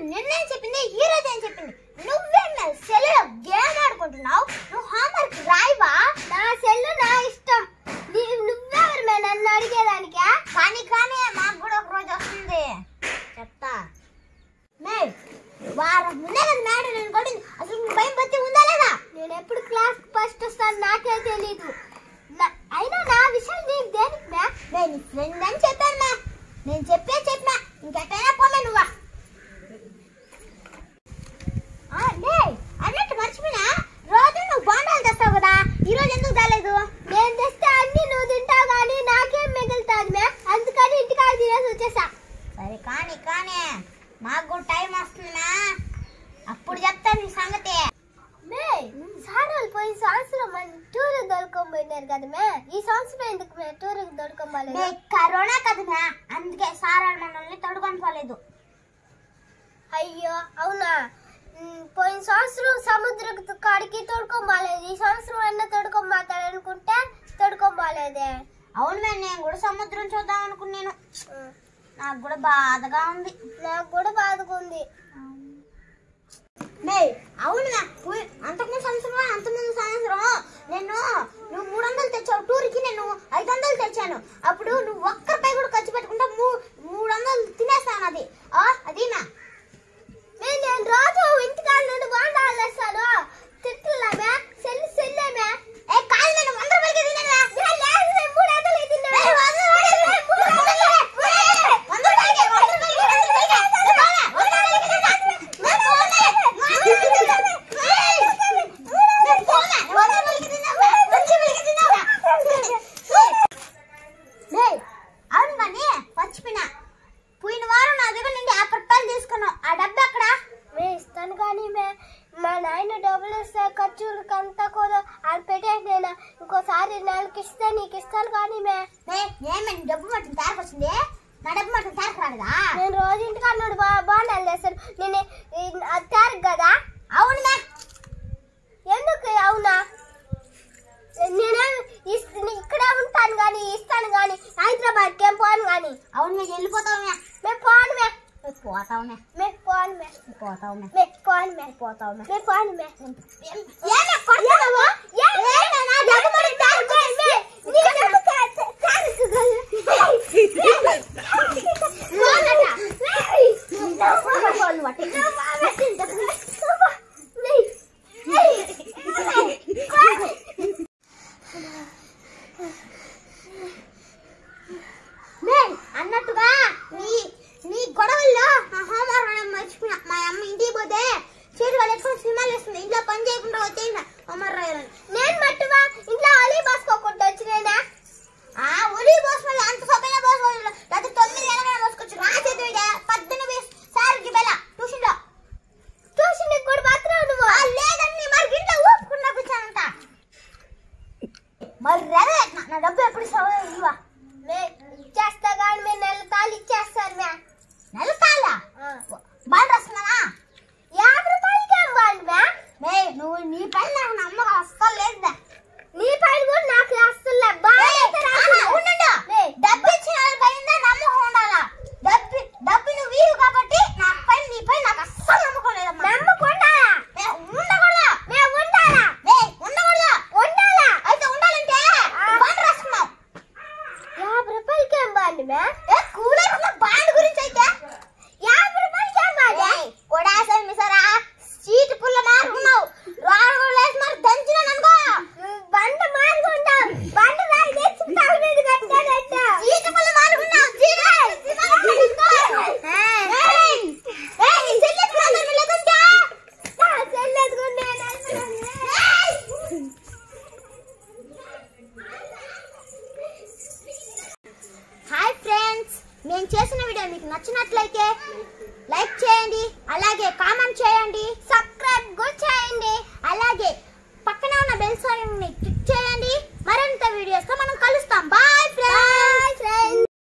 నిన్నేం చెప్పింది ఈ రోజు ఏం చెప్పింది నువ్వేం సెల్లో గేమ్ ఆడుకుంటున్నావు నువ్వు హోంవర్క్ రాయివా నా సెల్ నా ఇష్టం నువ్వెవరు మే నన్ను అడిగేదానికా కానీ కానీ మాకు కూడా ఒక రోజు వస్తుంది చెప్తా మే వారం ముందే కదా మేడం నేను కొట్టింది అసలు నీకు భయం పత్తి ఉందా లేదా నేను ఎప్పుడు క్లాస్ ఫస్ట్ వస్తాను నాకే తెలీదు నా- అయినా నా విషయం నీకు దేనికి మే నేను ఫ్రెండ్ అని చెప్పాను మే నేను చెప్పే చెప్పినా ఇంకెట్టైనా పోమే నువ్వా ఆ, లే, అన్నట్టు మర్చిపోయినా రోజు నువ్వు బోండాలు తెస్తావు కదా ఈ రోజు ఎందుకు తేలేదు నేను తెస్తే అన్ని నువ్వు తింటావు కానీ నాకేం మిగులుతుంది మే అందుకని ఇంటికాడ తినేసి వచ్చేసా సరే కానీ కానీ మాకు కూడా టైం వస్తుందా అప్పుడు చెప్తాను నీ సంగతి మే సార్ వాళ్ళు పోయిన సంవత్సరం మన టూర్ దొరకపోయినారు కదా మే ఈ సంవత్సరం ఎందుకు మే టూర్ దొరకలేదు కరోనా కదా మే అందుకే సార్ వాళ్ళు మనల్ని తడుకొని పోలేదు అయ్యో అవునా ఉమ్, పోయిన సంవత్సరం సముద్ర కాడికి తోడుకోమాలేదు ఈ సంవత్సరం అన్న తోడుకోమాతాడు అనుకుంటే తోడుకోమాలేదే అవును మే నేను కూడా సముద్రం చూద్దాం అనుకున్నాను నాకు కూడా బాధగా ఉంది నాకు కూడా బాధగా ఉంది మే అవును మే పోయి- అంతకుముందు సంవత్సరం అంతకుముందు సంవత్సరం నేను నువ్వు మూడు వందలు తెచ్చావు టూర్కి నేను ఐదు వందలు తెచ్చాను అప్పుడు నువ్వు ఒక్క రూపాయి కూడా ఖర్చు పెట్టుకుంటా మూ- మూడు వందలు తినేస్తాను అది ఆ, అది మే నేను రోజు ఇంటికాడ నుండి బాండాలు తెస్తాను తిట్టలేమే సెల్లు సెల్లేమే ఏ కాదు నేను వంద రూపాయలకి తినేదా నేను లేదు నేను మూడు వందలకి తిన్నా వంద రూపాయలకి మూడు వందలకి వంద రూపాయలకి వంద రూపాయలకి వంద రూపాయలకి వంద రూపాయలకి అవును కానీ మర్చిపోయినా పోయిన వారం నా దగ్గర నుండి యాభై రూపాయలు తీసుకున్నావు ఆ డబ్బు ఎక్కడ మే ఇస్తాను కానీ మే మా నాయన డబ్బులు ఇస్తే ఖర్చులకు అంతా కూడా అది పెట్టేసి నేను ఇంకోసారి నెలకి ఇస్తే నీకు ఇస్తాను కానీ మే ఏమే డబ్బు మట్టం తయారు వచ్చింది నా డబ్బు మట్టం తయారు రాలేదా నేను రోజు ఇంటికి అన్నాడు బా బాగుండాలి చేస్తాను నేను ఈ- అది తయారు కదా అవును మే ఎందుకు అవునా నేనేం ఇస్- నే- ఇక్కడే ఉంటాను కానీ ఇస్తాను కానీ హైదరాబాద్కి ఏం పోను కానీ అవును మేము వెళ్ళిపోతామే మేము పోను మే మేము పోతావుమే మేము పోను మే పోతావుమే మేము పోను మే పోతావుమే మేము పోను మే ఏమే కొడతావా ఏమే నా డబ్బు మరి తాగుతాయి మే నీ డబ్బు తా- తాగుతు అన్నట్టుగా నీ నీ గొడవల్లో నా హోంవర్క్ మర్చిపోయినా మా అమ్మ ఇంటికి పోతే చేతి వాళ్ళు ఎక్కువ సినిమాలు వేస్తుంది ఇంట్లో పని చేయకుండా వచ్చేసిన హోంవర్క్ రాయాలని నేను మట్టువా ఇంట్లో ఒలి పోసుకోకుండా వచ్చినేనా ఆ ఒలి పోసుకోవాలి అంత సొప్పైన పోసుకోవాలి లేకపోతే తొమ్మిది ఎనగైనా పోసుకోవచ్చు నా చేతి మీద పద్దెనిమిది వేసి సార్కి బెల ట్యూషన్ లో ట్యూషన్ కూడా మాత్రం నువ్వు లేదండి మరి ఇంట్లో ఊపుకున్నా కూర్చానంట మరి రవే నా- నా డబ్బు ఎప్పుడు ఇస్తావో ఇవ్వ మే ఇచ్చేస్తా కానీ మేము నెల తాళ్ళు ఇచ్చేస్తాను మే నెల తాళ్ళ బాగా రాస్తున్నావా యాభై రూపాయలకి ఏం బాగుంది మే మే నువ్వు నీ పైన నాకు నమ్మకం అస్సలు లేదు నీ పైన కూడా నాకు అస్సలు లేదు. బాగా ఉండు డబ్బు ఇచ్చిన వాళ్ళపైన నమ్మకం ఉండాలా డబ్బు డబ్బు నువ్వు వీరు కాబట్టి నా పైన నీ పైన నాకు అస్సలు నమ్మకం లేదమ్మా నమ్మకం ఉండాలా ఉండకూడదా మేము ఉండాలా ఉండకూడదా ఉండాలా అయితే ఉండాలంటే బాండ్ రాసుకున్నావు యాభై రూపాయలకి ఏం బాండ్ మే ఏ కూలర్ ఉన్న బాండ్ గురించి అయితే యాభై రూపాయలకి ఏం బాండ్ కొడాసే మిసరా సీట్ పుల్ల మారుకున్నావు రాగు లేసి మరి దంచిన అనుకో బండ మారుకుంటావు బండ రాయి తెచ్చుకుంటావు నేను కట్టానంట సీట్ పుల్ల మారుకున్నావు సీట్ హాయ్ ఫ్రెండ్స్ మేము చేసిన వీడియో మీకు నచ్చినట్లయితే లైక్